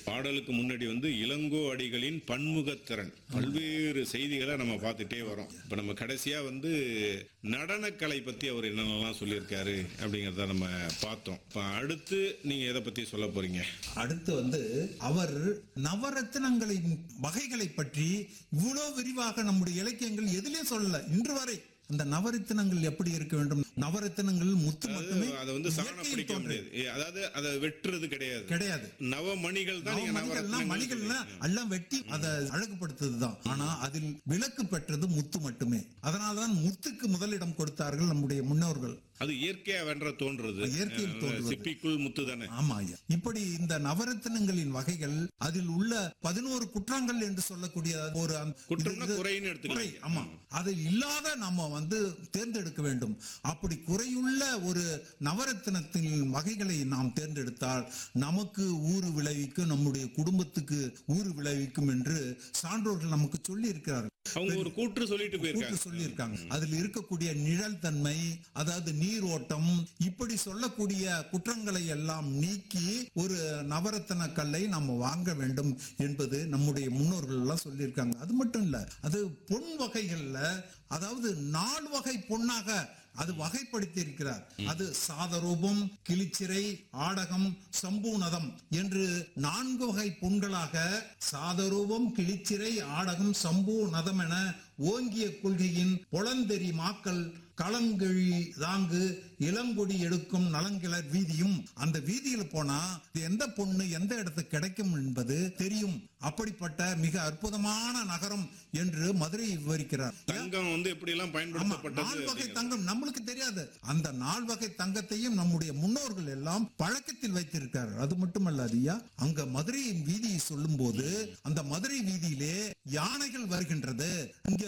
பாடலுக்கு முன்னாடி வந்து இளங்கோ அடிகளின் பன்முகத்திறன் பல்வேறு செய்திகளை நம்ம பார்த்துட்டே வரோம் இப்ப நம்ம கடைசியா வந்து நடனக்கலை பத்தி அவர் என்னென்னலாம் சொல்லியிருக்காரு அப்படிங்கறத நம்ம பார்த்தோம் இப்ப அடுத்து நீங்க எதை பத்தி சொல்ல போறீங்க அடுத்து வந்து அவர் நவரத்தினங்களின் வகைகளை பற்றி இவ்வளவு விரிவாக நம்முடைய இலக்கியங்கள் எதிலே சொல்லல இன்று வரை அந்த நவரத்தினங்கள் எப்படி இருக்க வேண்டும் நவரத்தினங்கள் முத்து மட்டுமே அதை வந்து சாண இயற்கையில் பிடிக்க தோன்றியது. முடியாது ஏ, அதாவது அதை வெட்டுறது கிடையாது கிடையாது நவமணிகள் தான் நீங்க மணிகள்லாம் நவரத்னங்கள் மணிகள்லாம் எல்லாம் வெட்டி அதை அழகுபடுத்துறதுதான் ஆனா அதில் விலக்கு பெற்றது முத்து மட்டுமே அதனாலதான் முத்துக்கு முதலிடம் கொடுத்தார்கள் நம்முடைய முன்னோர்கள் அது இயற்கையா வென்ற தோன்றது இயற்கையில் அஹ், தோன்றுவது. சிப்பிக்குள் முத்து தானே ஆமா ஐயா இப்படி இந்த நவரத்தினங்களின் வகைகள் அதில் உள்ள பதினோரு குற்றங்கள் என்று சொல்லக்கூடிய ஒரு அந்த- குற்றம்னா இது- குறைன்னு குறை எடுத்துக்கலாம் ஆமா அதில் இல்லாத நம்ம வந்து தேர்ந்தெடுக்க வேண்டும் அப்படி குறையுள்ள ஒரு நவரத்தினத்தின் வகைகளை நாம் தேர்ந்தெடுத்தால் நமக்கு ஊறு விளைவிக்கும் நம்முடைய குடும்பத்துக்கு ஊறு விளைவிக்கும் என்று சான்றோர்கள் நமக்கு சொல்லி இருக்கிறார்கள் அவங்க ஒரு கூற்று சொல்லிட்டு போயிருக்காங்க கூட்டு சொல்லியிருக்காங்க அதில் இருக்கக்கூடிய நிழல் தன்மை அதாவது நீரோட்டம் இப்படி சொல்லக்கூடிய குற்றங்களை எல்லாம் நீக்கி ஒரு நவரத்தன கல்லை நம்ம வாங்க வேண்டும் என்பது நம்முடைய முன்னோர்கள் எல்லாம் சொல்லியிருக்காங்க அது மட்டும் இல்ல அது பொன் வகைகள்ல அதாவது நால் வகை பொன்னாக அது வகைப்படுத்தி இருக்கிறார் அது சாதரூபம் கிளிச்சிறை ஆடகம் சம்பூனதம் என்று நான்கு வகை பொன்களாக சாதரூபம் கிளிச்சிறை ஆடகம் சம்பூநதம் என ஓங்கிய கொள்கையின் பொலந்தெறி மாக்கள் களங்கிழி தாங்கு இளங்கொடி எடுக்கும் நலங்கிளர் வீதியும் அந்த வீதியில போனா இது எந்த பொண்ணு எந்த இடத்துக்கு கிடைக்கும் என்பது தெரியும் அப்படிப்பட்ட மிக அற்புதமான நகரம் என்று மதுரை விவரிக்கிறார் தங்கம் வந்து எப்படி எல்லாம் ஆமா பயன்படுத்தப்பட்டது நால் வகை அப்படிங்கிறது. தங்கம் நம்மளுக்கு தெரியாது அந்த நால் வகை தங்கத்தையும் நம்முடைய முன்னோர்கள் எல்லாம் பழக்கத்தில் வைத்திருக்கிறார்கள் அது மட்டுமல்ல ஐயா அங்க மதுரையின் வீதியை சொல்லும் போது அந்த மதுரை வீதியிலே யானைகள் வருகின்றது இங்க